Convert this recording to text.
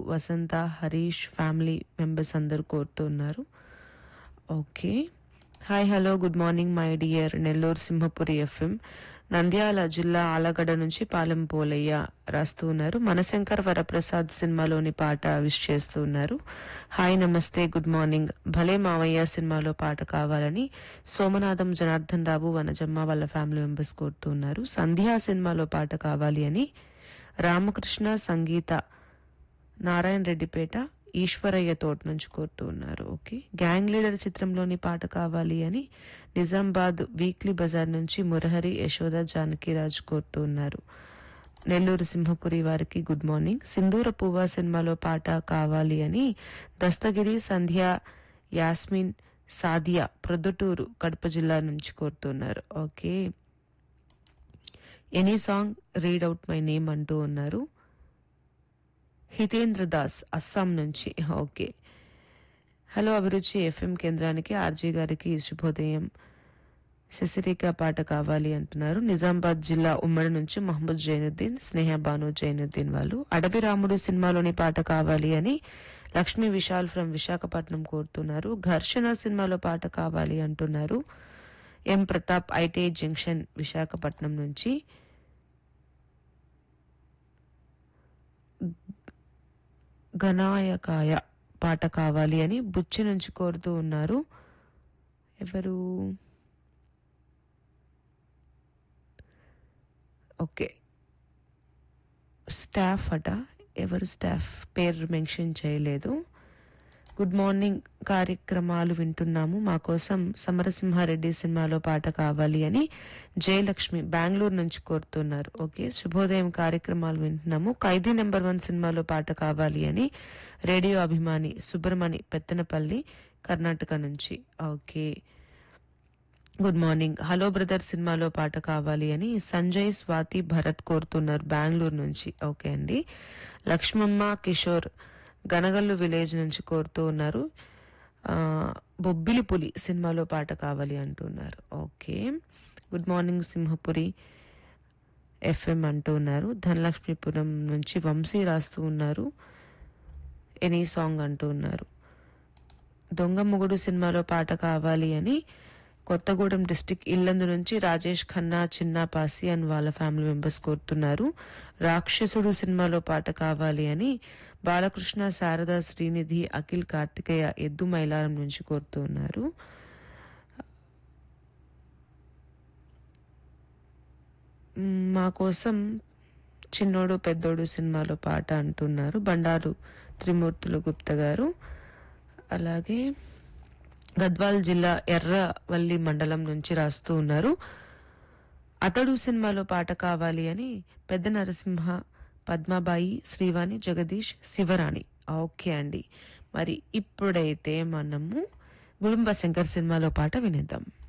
వసంత Harish family members అందరూ కోరుతున్నారు okay hi hello good morning my dear Nellore Simhapuri FM Nandyala జిల్లా ఆలగడ నుంచి పాలెం పోలయ్య రాస్తూ ఉన్నారు మనశంకర్ వరప్రసాద్ సినిమాలోని పాట విష్ చేస్తూ ఉన్నారు హాయ్ నమస్తే గుడ్ మార్నింగ్ భలే మావయ్య సినిమాలో పాట కావాలని సోమనాథం జనార్దన్ రావు వనజమ్మ వాళ్ళ ఫ్యామిలీ మెంబర్స్ కోరుతూ ఉన్నారు సంధ్యా సినిమాలో పాట కావాలి అని రామకృష్ణ సంగీత నారాయణ రెడ్డిపేట ఈశ్వరయ్య తోట నుంచి కోరుతూ ఉన్నారు ఓకే గ్యాంగ్ లీడర్ చిత్రంలోని పాట కావాలి అని నిజామాబాద్ వీక్లీ బజార్ నుంచి మురహరి యశోద జానకిరాజ్ కోరుతూ ఉన్నారు నెల్లూరు సింహపురి వారికి గుడ్ మార్నింగ్ సింధూర పువ్వ సినిమాలో పాట కావాలి అని దస్తగిరి సంధ్య యాస్మిన్ సాదియా ప్రొద్దుటూరు కడప జిల్లా నుంచి కోరుతున్నారు okay any song read out my name అంటూ ఉన్నారు హితేంద్ర దాస్ అస్సాం నుంచి ఓకే హలో అభిరుచి ఎఫ్ఎం కేంద్రానికి ఆర్జీ గారికి శుభోదయం శశిరేఖ పాట కావాలి అంటున్నారు నిజామాబాద్ జిల్లా ఉమ్మడి నుంచి మహమ్మద్ జైనుద్దీన్ స్నేహ బాను జైనుద్దీన్ వాళ్ళు అడవి రాముడు సినిమాలోని పాట కావాలి అని లక్ష్మీ విశాల్ ఫ్రం విశాఖపట్నం కోరుతున్నారు ఘర్షణ సినిమాలో పాట కావాలి అంటున్నారు M Pratap ITI junction Visakhapatnam నుంచి గణాయకాయ పాట కావాలి అని బుచ్చి నుంచి కోరుతూ ఉన్నారు ఎవరు ఓకే స్టాఫ్ అట ఎవరు స్టాఫ్ పేరు మెన్షన్ చేయలేదు గుడ్ మార్నింగ్ కార్యక్రమాలు వింటున్నాము మా కోసం సమరసింహారెడ్డి సినిమాలో పాట కావాలి అని జయలక్ష్మి బెంగళూరు నుంచి కోరుతున్నారు ఓకే శుభోదయం కార్యక్రమాలు వింటున్నాము ఖైదీ నెంబర్ వన్ సినిమాలో పాట కావాలి అని రేడియో అభిమాని సుబ్రమణి పెత్తనపల్లి కర్ణాటక నుంచి okay good morning hello brother సినిమాలో పాట కావాలి అని సంజయ్ స్వాతి భరత్ కోరుతున్నారు బెంగళూరు నుంచి ఓకే అండి లక్ష్మమ్మ కిషోర్ గనగల్లు విలేజ్ నుంచి కోరుతూ ఉన్నారు ఆ, బొబ్బిలి పులి సినిమాలో పాట కావాలి అంటున్నారు okay good morning Simhapuri FM అంటూ ఉన్నారు ధనలక్ష్మీపురం నుంచి వంశీ రాస్తూ ఉన్నారు ఎనీ సాంగ్ అంటూ ఉన్నారు దొంగ మొగుడు సినిమాలో పాట కావాలి అని కొత్తగూడెం డిస్టిక్ ఇల్లందు నుంచి రాజేష్ ఖన్నా చిన్న పాసి అని వాళ్ళ ఫ్యామిలీ మెంబర్స్ కోరుతున్నారు రాక్షసుడు సినిమాలో పాట కావాలి అని బాలకృష్ణ శారద శ్రీనిధి అఖిల్ కార్తికేయ ఎద్దు మైలారం నుంచి కోరుతున్నారు మ్, మా కోసం చిన్నోడు పెద్దోడు సినిమాలో పాట అంటున్నారు బండారు త్రిమూర్తులు గుప్త గారు అలాగే గద్వాల్ జిల్లా ఎర్రవల్లి మండలం నుంచి రాస్తూ ఉన్నారు అతడు సినిమాలో పాట కావాలి అని పెద్ద నరసింహ పద్మాబాయి శ్రీవాణి జగదీష్ శివరాణి ఓకే అండి మరి ఇప్పుడైతే మనము గుడుంబ శంకర్ సినిమాలో పాట వినేద్దాం